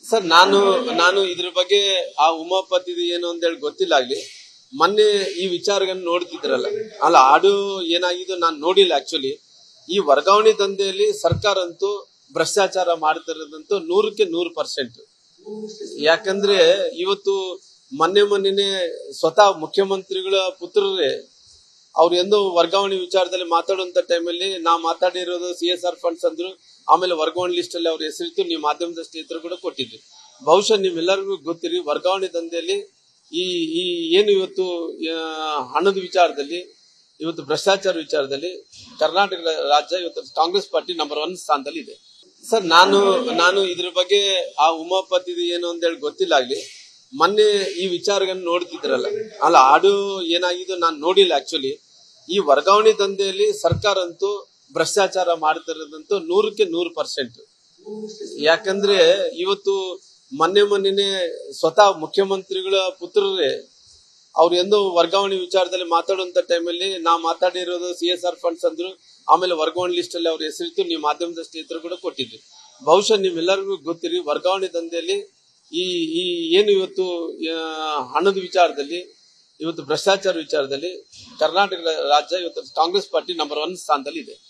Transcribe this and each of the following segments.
sir ನಾನು ನಾನು ಇದ್ರ ಬಗ್ಗೆ ಆ ಉಮಾಪತಿದು ಏನು ಅಂತ ಹೇಳಿ ಗೊತ್ತಿಲ್ಲ ಆಗ್ಲಿ ಮೊನ್ನೆ ಈ ವಿಚಾರಗಳನ್ನ ನೋಡ್ತಿದ್ರಲ್ಲ ಅಲ್ಲ ಆಡು ಏನಾಗಿದ್ದು ನಾನು ನೋಡಿಲ್ಲ ಆಕ್ಚುಲಿ ಈ ವರ್ಗಾವಣೆ ದಂಧೆಯಲ್ಲಿ ಸರ್ಕಾರ ಅಂತೂ ಭ್ರಷ್ಟಾಚಾರ ಮಾಡ್ತಿರೋದಂತೂ ನೂರಕ್ಕೆ ನೂರು ಪರ್ಸೆಂಟ್ ಯಾಕಂದ್ರೆ ಇವತ್ತು ಮೊನ್ನೆ ಮೊನ್ನೆನೆ ಸ್ವತಃ ಮುಖ್ಯಮಂತ್ರಿಗಳ ಪುತ್ರರೇ ಅವ್ರು ಎಂದೋ ವರ್ಗಾವಣೆ ವಿಚಾರದಲ್ಲಿ ಮಾತಾಡುವಂತ ಟೈಮಲ್ಲಿ ನಾ ಮಾತಾಡಿರೋದು ಸಿ ಎಸ್ ಆರ್ ಫಂಡ್ಸ್ ಅಂದ್ರು ಆಮೇಲೆ ವರ್ಗಾವಣೆ ಲಿಸ್ಟ್ ಅಲ್ಲಿ ಅವ್ರ ಹೆಸರಿತ್ತು ನೀವು ಮಾಧ್ಯಮದ ಸ್ನೇಹಿತರು ಕೂಡ ಕೊಟ್ಟಿದ್ರಿ ಬಹುಶಃ ನಿಮ್ಮೆಲ್ಲರಿಗೂ ಗೊತ್ತಿರಿ ವರ್ಗಾವಣೆ ದಂಧೆಯಲ್ಲಿ ಈ ಈ ಏನು ಇವತ್ತು ಆ, ಹಣದ ವಿಚಾರದಲ್ಲಿ ಇವತ್ತು ಭ್ರಷ್ಟಾಚಾರ ವಿಚಾರದಲ್ಲಿ ಕರ್ನಾಟಕ ರಾಜ್ಯ ಇವತ್ತು ಕಾಂಗ್ರೆಸ್ ಪಾರ್ಟಿ ನಂಬರ್ ಒನ್ ಸ್ಥಾನದಲ್ಲಿ ಇದೆ ಸರ್ ನಾನು ನಾನು ಇದ್ರ ಬಗ್ಗೆ ಆ ಉಮಾಪತಿದು ಏನು ಅಂತ ಹೇಳಿ ಗೊತ್ತಿಲ್ಲ ಆಗ್ಲಿ ಮೊನ್ನೆ ಈ ವಿಚಾರಗಳನ್ನ ನೋಡ್ತಿದ್ರಲ್ಲ ಅಲ್ಲ ಆಡು ಏನಾಗಿದ್ದು ನಾನು ನೋಡಿಲ್ಲ ಆಕ್ಚುಲಿ ಈ ವರ್ಗಾವಣೆ ದಂಧೆಯಲ್ಲಿ ಸರ್ಕಾರ ಅಂತೂ ಭ್ರಷ್ಟಾಚಾರ ಮಾಡ್ತಿರೋದಂತೂ ನೂರಕ್ಕೆ ನೂರು ಪರ್ಸೆಂಟ್ ಯಾಕಂದ್ರೆ ಇವತ್ತು ಮೊನ್ನೆ ಮೊನ್ನೆನೆ ಸ್ವತಃ ಮುಖ್ಯಮಂತ್ರಿಗಳ ಪುತ್ರರೇ ಅವ್ರು ಎಂದೋ ವರ್ಗಾವಣೆ ವಿಚಾರದಲ್ಲಿ ಮಾತಾಡುವಂತ ಟೈಮಲ್ಲಿ ನಾ ಮಾತಾಡಿರೋದು ಸಿ ಎಸ್ ಆರ್ ಫಂಡ್ಸ್ ಅಂದ್ರು ಆಮೇಲೆ ವರ್ಗಾವಣೆ ಲಿಸ್ಟ್ ಅಲ್ಲಿ ಅವ್ರ ಹೆಸರಿತ್ತು ನೀವು ಮಾಧ್ಯಮದ ಸ್ನೇಹಿತರು ಕೂಡ ಕೊಟ್ಟಿದ್ರಿ ಬಹುಶಃ ನಿಮ್ಮೆಲ್ಲರಿಗೂ ಗೊತ್ತಿರಿ ವರ್ಗಾವಣೆ ದಂಧೆಯಲ್ಲಿ ಈ ಈ ಏನು ಇವತ್ತು ಆ, ಹಣದ ವಿಚಾರದಲ್ಲಿ ಇವತ್ತು ಭ್ರಷ್ಟಾಚಾರ ವಿಚಾರದಲ್ಲಿ ಕರ್ನಾಟಕ ರಾಜ್ಯ ಇವತ್ತು ಕಾಂಗ್ರೆಸ್ ಪಾರ್ಟಿ ನಂಬರ್ ಒನ್ ಸ್ಥಾನದಲ್ಲಿ ಇದೆ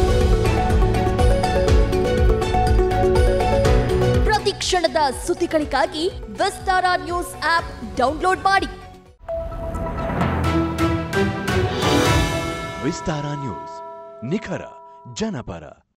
ಪ್ರತಿ ಕ್ಷಣದ ಸುದ್ದಿಗಳಿಗಾಗಿ ವಿಸ್ತಾರ ನ್ಯೂಸ್ ಆಪ್ ಡೌನ್ಲೋಡ್ ಮಾಡಿ ವಿಸ್ತಾರ ನ್ಯೂಸ್ ನಿಖರ ಜನಪರ